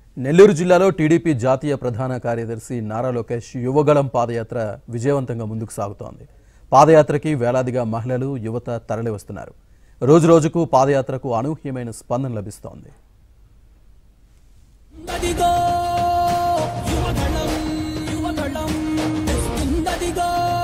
నెల్లూరు జిల్లాలో టీడీపీ జాతీయ ప్రధాన కార్యదర్శి నారా లోకేష్ యువగళం పాదయాత్ర విజయవంతంగా ముందుకు సాగుతోంది పాదయాత్రకి వేలాదిగా మహిళలు యువత తరలి వస్తున్నారు రోజురోజుకు పాదయాత్రకు అనూహ్యమైన స్పందన లభిస్తోంది ఉందదిగో యువగళం యువగళం తెస్తుందదిగో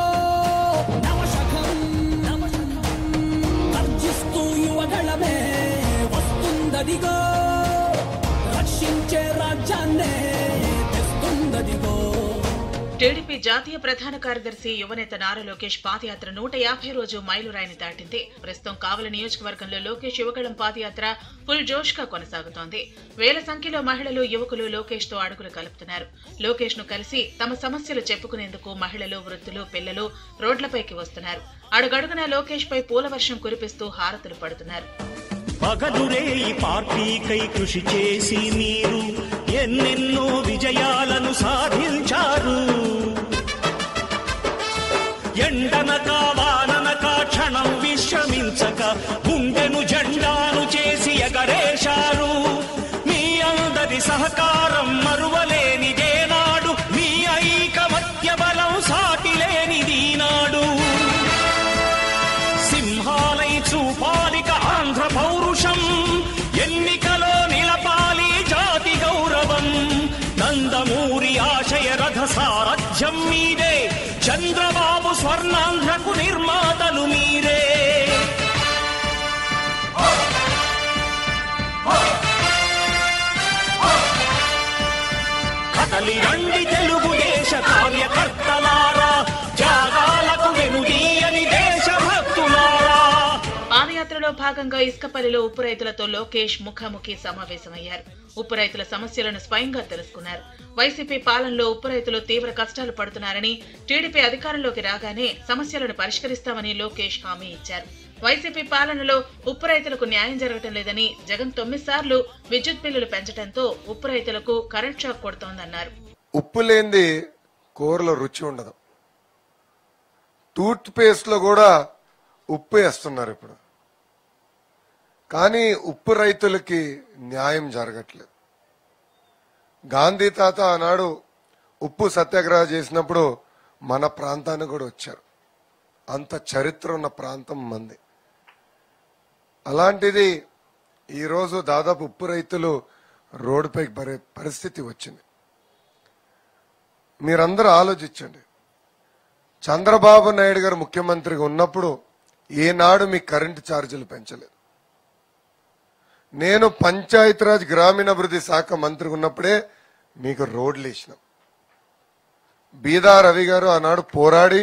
నవశకం నవశకం గర్జిస్తూ యువగళమే వస్తుందదిగో రక్షించే రాజ్యాన్నే తెస్తుందదిగో టీడీపీ జాతీయ ప్రధాన కార్యదర్శి యువనేత నారా లోకేష్ పాదయాత్ర నూట యాభై రోజు మైలురాయిని దాటింది ప్రస్తుతం కావలి నియోజకవర్గంలో లోకేష్ యువగళం పాదయాత్ర ఫుల్ జోష్ గా కొనసాగుతోంది వేల సంఖ్యలో మహిళలు యువకులు లోకేష్ తో అడుగులు కలుపుతున్నారు లోకేష్ ను కలిసి తమ సమస్యలు చెప్పుకునేందుకు మహిళలు వృద్ధులు పిల్లలు రోడ్లపైకి వస్తున్నారు అడుగడుగున లోకేష్ పై పూల వర్షం కురిపిస్తూ హారతులు పడుతున్నారు పగలురే ఈ పార్టీకై కృషి చేసి మీరు ఎన్నెన్నో విజయాలను సాధించారు ఎండనక వాననక క్షణం విశ్రమించక గుండెను జెండాను చేసి ఎగరేశారు మీ అందరి సహకారం మరువలేనిదేనాడు మీ ఐకమత్య బలం సాటిలేనిదీనాడు సింహాలై చూపాలిక ఆంధ్ర పౌరుషం ఎన్నికలో నిలపాలి జాతి గౌరవం నందమూరి ఆశయ రథ సారథ్యం మీదే చంద్రబాబు స్వర్ణాంధ్రకు నిర్మాతలు మీరే కదలి రండి తెలుగుదేశ కార్యకర్తలారా త్యాగాలకు వెనుదీయని దేశభక్తులారా పాదయాత్రలో భాగంగా ఇసుకపల్లిలో ఉప్పు రైతులతో లోకేష్ ముఖాముఖి సమావేశమయ్యారు ఉప్పు రైతుల సమస్యలను స్వయంగా తెలుసుకున్నారు వైసీపీ పాలనలో ఉప్పు రైతులు తీవ్ర కష్టాలు పడుతున్నారని టీడీపీ అధికారంలోకి రాగానే సమస్యలను పరిష్కరిస్తామని లోకేష్ హామీ ఇచ్చారు వైసీపీ పాలనలో ఉప్పు రైతులకు న్యాయం జరగటం లేదని జగన్ తొమ్మిది సార్లు విద్యుత్ బిల్లులు పెంచడంతో ఉప్పు రైతులకు కరెంట్ షాక్ కొడుతోందన్నారు ఉప్పు లేనిది కూరలో రుచి ఉండదు టూత్ పేస్ట్ లో కూడా ఉప్పు వేస్తున్నారు ఇప్పుడు కానీ ఉప్పు రైతులకి న్యాయం జరగట్లేదు గాంధీ తాత ఆనాడు ఉప్పు సత్యాగ్రహం చేసినప్పుడు మన ప్రాంతానికి కూడా వచ్చారు అంత చరిత్ర ఉన్న ప్రాంతం మంది అలాంటిది ఈరోజు దాదాపు ఉప్పు రైతులు రోడ్డుపైకి పడే పరిస్థితి వచ్చింది మీరందరూ ఆలోచించండి చంద్రబాబు నాయుడు గారు ముఖ్యమంత్రిగా ఉన్నప్పుడు ఏనాడు మీ కరెంటు ఛార్జీలు పెంచలేదు నేను పంచాయతీరాజ్ గ్రామీణాభివృద్ధి శాఖ మంత్రిగా ఉన్నప్పుడే మీకు రోడ్లు వేసినాం బీదా రవి గారు ఆనాడు పోరాడి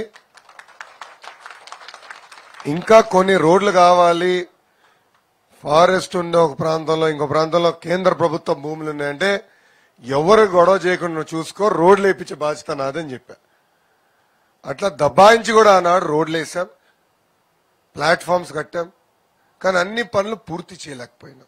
ఇంకా కొన్ని రోడ్లు కావాలి ఫారెస్ట్ ఉండే ఒక ప్రాంతంలో ఇంకో ప్రాంతంలో కేంద్ర ప్రభుత్వ భూములు ఉన్నాయంటే ఎవరు గొడవ చేయకుండా నువ్వు చూసుకో రోడ్లు వేయించే బాధ్యత నాదని చెప్పా అట్లా దబాయించి కూడా ఆనాడు రోడ్లు వేసాం ప్లాట్ఫామ్స్ కట్టాం కానీ అన్ని పనులు పూర్తి చేయలేకపోయినాం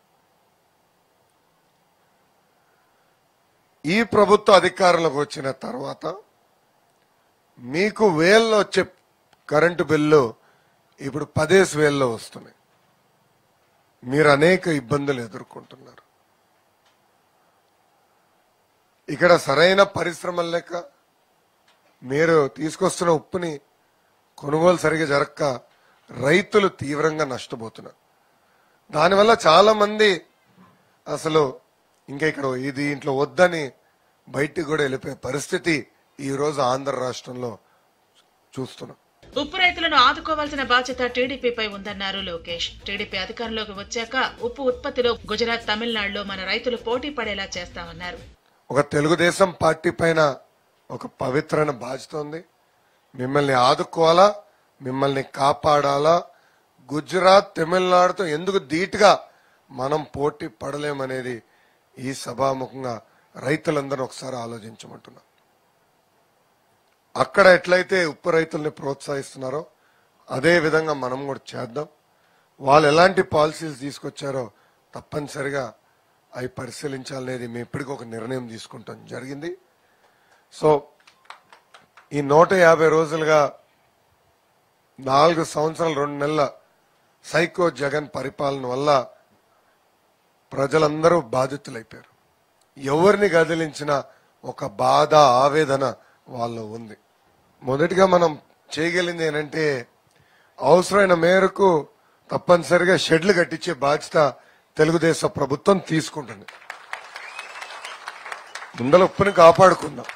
ఈ ప్రభుత్వ అధికారంలోకి వచ్చిన తర్వాత మీకు వేల్లో వచ్చే కరెంటు బిల్లు ఇప్పుడు పదేసి వేల్లో వస్తున్నాయి మీరు అనేక ఇబ్బందులు ఎదుర్కొంటున్నారు ఇక్కడ సరైన పరిశ్రమలు లేక మీరు తీసుకొస్తున్న ఉప్పుని కొనుగోలు సరిగా జరక్క రైతులు తీవ్రంగా నష్టపోతున్నారు దానివల్ల చాలా మంది అసలు ఇంకా ఇక్కడ ఈ దీంట్లో వద్దని బయటికి కూడా వెళ్ళిపోయే పరిస్థితి ఈ రోజు ఆంధ్ర రాష్ట్రంలో చూస్తున్నాం ఉప్పు రైతులను ఆదుకోవాల్సిన బాధ్యత టీడీపీపై ఉందన్నారు లోకేష్ టీడీపీ అధికారంలోకి వచ్చాక ఉప్పు ఉత్పత్తిలో గుజరాత్ తమిళనాడులో మన రైతులు పోటీ పడేలా చేస్తామన్నారు ఒక తెలుగుదేశం పార్టీ పైన ఒక పవిత్రమైన బాధ్యత ఉంది మిమ్మల్ని ఆదుకోవాలా మిమ్మల్ని కాపాడాలా గుజరాత్ తమిళనాడుతో ఎందుకు ధీటుగా మనం పోటీ పడలేమనేది ఈ సభాముఖంగా రైతులందరూ ఒకసారి ఆలోచించమంటున్నా అక్కడ ఎట్లయితే ఉప్పు రైతుల్ని ప్రోత్సహిస్తున్నారో అదే విధంగా మనం కూడా చేద్దాం వాళ్ళు ఎలాంటి పాలసీలు తీసుకొచ్చారో తప్పనిసరిగా అవి పరిశీలించాలనేది మేము ఇప్పటికి ఒక నిర్ణయం తీసుకుంటాం జరిగింది సో ఈ నూట యాభై రోజులుగా నాలుగు సంవత్సరాలు రెండు నెలల సైకో జగన్ పరిపాలన వల్ల ప్రజలందరూ బాధితులైపోయారు ఎవరిని కదిలించిన ఒక బాధ ఆవేదన వాళ్ళలో ఉంది మొదటిగా మనం చేయగలిగింది ఏంటంటే అవసరమైన మేరకు తప్పనిసరిగా షెడ్లు కట్టించే బాధ్యత తెలుగుదేశం ప్రభుత్వం తీసుకుంటుంది ముందల ఉప్పుని కాపాడుకుందాం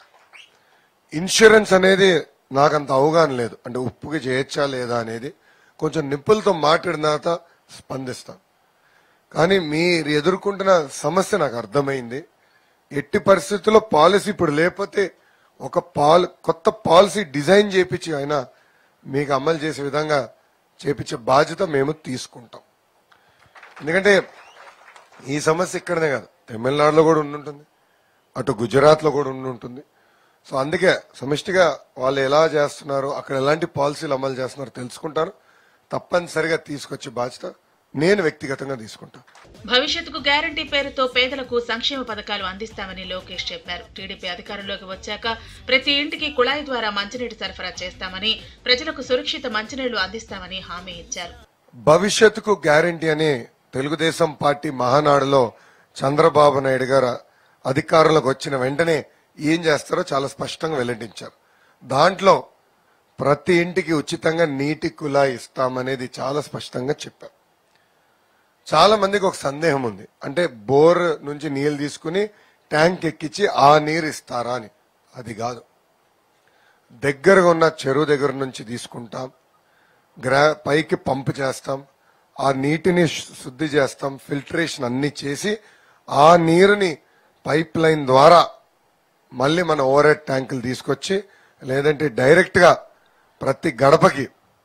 ఇన్సూరెన్స్ అనేది నాకంత అవగాహన లేదు అంటే ఉప్పుకి చేయొచ్చా లేదా అనేది కొంచెం నిప్పులతో మాట్లాడిన తర్వాత స్పందిస్తాను కానీ మీరు ఎదుర్కొంటున్న సమస్య నాకు అర్థమైంది ఎట్టి పరిస్థితుల్లో పాలసీ ఇప్పుడు లేకపోతే ఒక పాల్ కొత్త పాలసీ డిజైన్ చేపించి అయినా మీకు అమలు చేసే విధంగా చేపించే బాధ్యత మేము తీసుకుంటాం ఎందుకంటే ఈ సమస్య ఇక్కడనే కాదు తమిళనాడులో కూడా ఉండుంటుంది అటు గుజరాత్ లో కూడా ఉండుంటుంది సో అందుకే సమిష్టిగా వాళ్ళు ఎలా చేస్తున్నారు అక్కడ ఎలాంటి పాలసీలు అమలు చేస్తున్నారో తెలుసుకుంటారు తప్పనిసరిగా తీసుకొచ్చే బాధ్యత నేను వ్యక్తిగతంగా తీసుకుంటాను భవిష్యత్తుకు గ్యారంటీ పేరుతో పేదలకు సంక్షేమ పథకాలు అందిస్తామని లోకేష్ చెప్పారు టీడీపీ అధికారంలోకి వచ్చాక ప్రతి ఇంటికి కుళాయి ద్వారా మంచినీటి సరఫరా చేస్తామని ప్రజలకు సురక్షిత మంచినీళ్లు అందిస్తామని హామీ ఇచ్చారు భవిష్యత్తుకు గ్యారంటీ అని తెలుగుదేశం పార్టీ మహానాడులో చంద్రబాబు నాయుడు గారు అధికారంలోకి వచ్చిన వెంటనే ఏం చేస్తారో చాలా స్పష్టంగా వెల్లడించారు దాంట్లో ప్రతి ఇంటికి ఉచితంగా నీటి కుళాయి ఇస్తామనేది చాలా స్పష్టంగా చెప్పారు చాలా మందికి ఒక సందేహం ఉంది అంటే బోర్ నుంచి నీళ్లు తీసుకుని ట్యాంక్ ఎక్కించి ఆ నీరు ఇస్తారా అని అది కాదు దగ్గరగా ఉన్న చెరువు దగ్గర నుంచి తీసుకుంటాం గ్రా పైకి పంప్ చేస్తాం ఆ నీటిని శు- శుద్ధి చేస్తాం ఫిల్టరేషన్ అన్ని చేసి ఆ నీరుని పైప్ లైన్ ద్వారా మళ్ళీ మన ఓవర్ హెడ్ ట్యాంకులు తీసుకొచ్చి లేదంటే డైరెక్ట్ గా ప్రతి గడపకి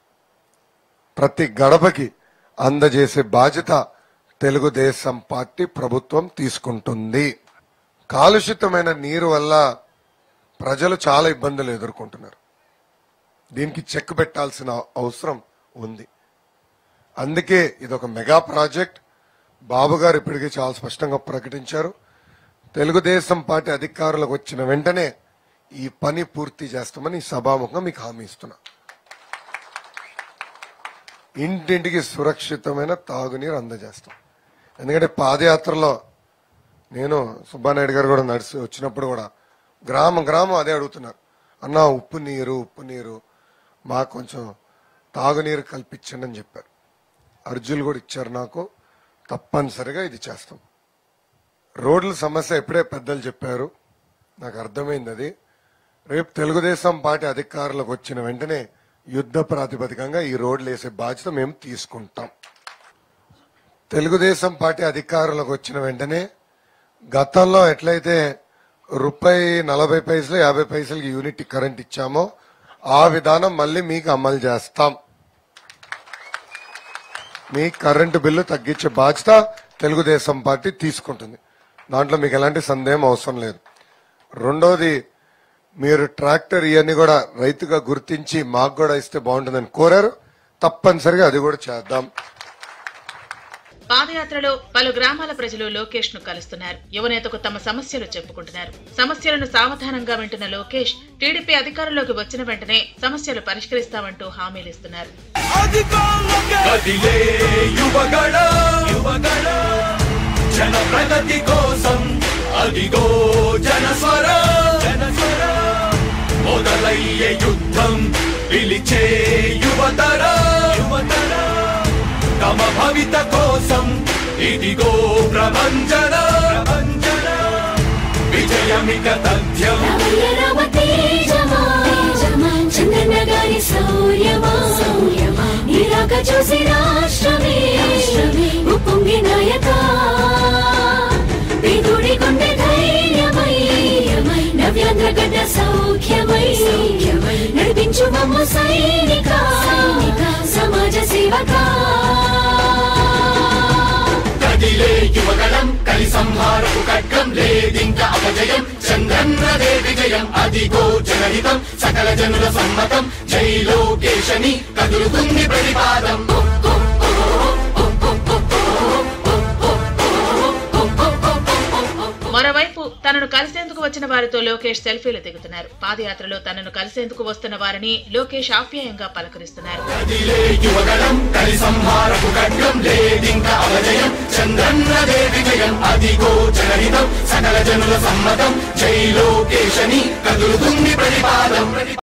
ప్రతి గడపకి అందజేసే బాధ్యత తెలుగుదేశం పార్టీ ప్రభుత్వం తీసుకుంటుంది కాలుషితమైన నీరు వల్ల ప్రజలు చాలా ఇబ్బందులు ఎదుర్కొంటున్నారు దీనికి చెక్ పెట్టాల్సిన అవసరం ఉంది అందుకే ఇది ఒక మెగా ప్రాజెక్ట్ బాబు గారు ఇప్పటికే చాలా స్పష్టంగా ప్రకటించారు తెలుగుదేశం పార్టీ అధికారులకు వచ్చిన వెంటనే ఈ పని పూర్తి చేస్తామని సభాముఖంగా మీకు హామీ ఇస్తున్నా ఇంటింటికి సురక్షితమైన తాగునీరు అందజేస్తాం ఎందుకంటే పాదయాత్రలో నేను సుబ్బానాయుడు గారు కూడా నడిచి వచ్చినప్పుడు కూడా గ్రామం గ్రామం అదే అడుగుతున్నారు అన్న ఉప్పు నీరు ఉప్పు నీరు మాకు కొంచెం తాగునీరు కల్పించండి అని చెప్పారు అర్జులు కూడా ఇచ్చారు నాకు తప్పనిసరిగా ఇది చేస్తాం రోడ్ల సమస్య ఎప్పుడే పెద్దలు చెప్పారు నాకు అర్థమైంది అది రేపు తెలుగుదేశం పార్టీ అధికారులకు వచ్చిన వెంటనే యుద్ధ ప్రాతిపదికంగా ఈ రోడ్లు వేసే బాధ్యత మేము తీసుకుంటాం తెలుగుదేశం పార్టీ అధికారులకు వచ్చిన వెంటనే గతంలో ఎట్లయితే రూపాయి నలభై పైసలు యాభై పైసలకి యూనిట్ కరెంట్ ఇచ్చామో ఆ విధానం మళ్ళీ మీకు అమలు చేస్తాం మీ కరెంటు బిల్లు తగ్గించే బాధ్యత తెలుగుదేశం పార్టీ తీసుకుంటుంది దాంట్లో మీకు ఎలాంటి సందేహం అవసరం లేదు రెండోది మీరు ట్రాక్టర్ ఇవన్నీ కూడా రైతుగా గుర్తించి మాకు కూడా ఇస్తే బాగుంటుందని కోరారు తప్పనిసరిగా అది కూడా చేద్దాం పాదయాత్రలో పలు గ్రామాల ప్రజలు లోకేష్ ను కలుస్తున్నారు యువనేతకు తమ సమస్యలు చెప్పుకుంటున్నారు సమస్యలను సావధానంగా వింటున్న లోకేష్ టీడీపీ అధికారంలోకి వచ్చిన వెంటనే సమస్యలు పరిష్కరిస్తామంటూ హామీలిస్తున్నారు కదిలే యువగణ యువగణ జన ప్రగతి కోసం అదిగో జనస్వర జనస్వర మొదలయ్యే యుద్ధం పిలిచే యువతర యువతర తమ భవిత కోసం ఇదిగో ప్రభంజన ప్రభంజన విజయమిక తథ్యం రామయ్య రామ తేజమా చంద్రనగారి శౌర్యమా నీరాక చూసి రాష్ట్రమే ఉప్పొంగి నాయక పేదోడి గుండె ధైర్యమై నవ్యాంధ్ర గడ్డ సౌఖ్యమై నడిపించు మమ్మ సైనిక సమాజ సేవకా కదిలే యువగణం కలి సంహారపు ఖడ్గం లేదింక అపజయం చంద్రన్నదే విజయం అదిగో జనహితం సకల జనుల సమ్మతం జై లోకేశని కదులుతుంది ప్రతిపాదం మరోవైపు తనను కలిసేందుకు వచ్చిన వారితో లోకేష్ సెల్ఫీలు దిగుతున్నారు పాదయాత్రలో తనను కలిసేందుకు వస్తున్న వారిని లోకేష్ ఆప్యాయంగా పలకరిస్తున్నారు కదిలే యువగణం కలి సంహారపు ఖడ్గం లేదింక అపజయం చంద్రన్నదే విజయం అదిగో జనహితం సకల జనుల సమ్మతం జై లోకేశని కదులుతున్న